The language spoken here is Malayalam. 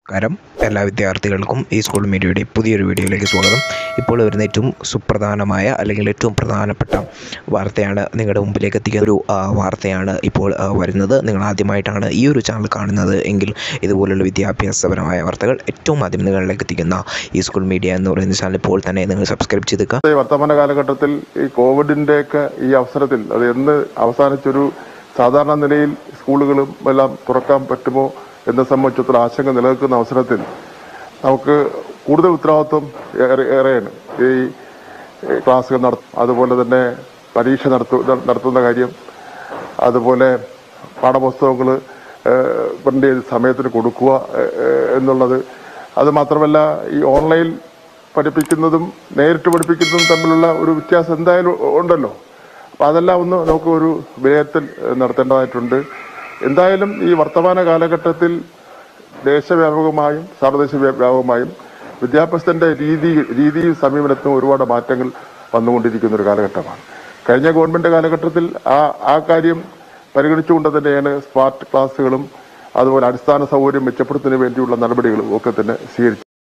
നമസ്കാരം എല്ലാ വിദ്യാർത്ഥികൾക്കും ഈ സ്കൂൾ മീഡിയയുടെ പുതിയൊരു വീഡിയോയിലേക്ക് സ്വാഗതം ഇപ്പോൾ വരുന്ന ഏറ്റവും സുപ്രധാനമായ അല്ലെങ്കിൽ ഏറ്റവും പ്രധാനപ്പെട്ട വാർത്തയാണ് നിങ്ങളുടെ മുമ്പിലേക്ക് എത്തിക്കുന്ന ഒരു ആ, വാർത്തയാണ് ഇപ്പോൾ ആ, വരുന്നത് നിങ്ങൾ ആദ്യമായിട്ടാണ് ഈ ഒരു ചാനൽ കാണുന്നത് എങ്കിൽ ഇതുപോലുള്ള വിദ്യാഭ്യാസപരമായ വാർത്തകൾ ഏറ്റവും ആദ്യം നിങ്ങളിലേക്ക് എത്തിക്കുന്ന ഈ സ്കൂൾ മീഡിയ എന്ന് പറയുന്ന ചാനൽ ഇപ്പോൾ തന്നെ നിങ്ങൾ സബ്സ്ക്രൈബ് ചെയ്തേക്കുക ഈ വർത്തമാന കാലഘട്ടത്തിൽ ഈ കോവിഡിന്റെ ഒക്കെ ഈ അവസരത്തിൽ അത് എന്ന് അവസാനിച്ചൊരു സാധാരണ നിലയിൽ സ്കൂളുകളും എല്ലാം തുറക്കാൻ പറ്റുമോ എന്നെ സംബന്ധിച്ചിടത്തോളം ആശങ്ക നിലനിൽക്കുന്ന അവസരത്തിൽ നമുക്ക് കൂടുതൽ ഉത്തരവാദിത്വം ഏറെ ഏറെയാണ് ഈ ക്ലാസ്സുകൾ നടത്തും അതുപോലെ തന്നെ പരീക്ഷ നടത്തു നടത്തുന്ന കാര്യം അതുപോലെ പാഠപുസ്തകങ്ങൾ പ്രിന്റ് ചെയ്ത് സമയത്തിന് കൊടുക്കുക ഏഹ്, ഏഹ്, എന്നുള്ളത് അത് മാത്രമല്ല ഈ ഓൺലൈൻ പഠിപ്പിക്കുന്നതും നേരിട്ട് പഠിപ്പിക്കുന്നതും തമ്മിലുള്ള ഒരു വ്യത്യാസം എന്തായാലും ഉണ്ടല്ലോ അപ്പം അതെല്ലാം ഒന്ന് നമുക്ക് ഒരു വിലയിരുത്തൽ ഏഹ്, നടത്തേണ്ടതായിട്ടുണ്ട് എന്തായാലും ഈ വർത്തമാന കാലഘട്ടത്തിൽ ദേശവ്യാപകമായും സാർവദേശ വ്യാപകമായും വിദ്യാഭ്യാസത്തിന്റെ രീതി രീതിയും സമീപനത്തിനും ഒരുപാട് മാറ്റങ്ങൾ വന്നുകൊണ്ടിരിക്കുന്ന ഒരു കാലഘട്ടമാണ് കഴിഞ്ഞ ഗവൺമെന്റ് കാലഘട്ടത്തിൽ ആ ആ കാര്യം പരിഗണിച്ചുകൊണ്ട് തന്നെയാണ് സ്മാർട്ട് ക്ലാസ്സുകളും അതുപോലെ അടിസ്ഥാന സൗകര്യം മെച്ചപ്പെടുത്തുന്നതിന് വേണ്ടിയുള്ള നടപടികളും ഒക്കെ തന്നെ സ്വീകരിച്ചത്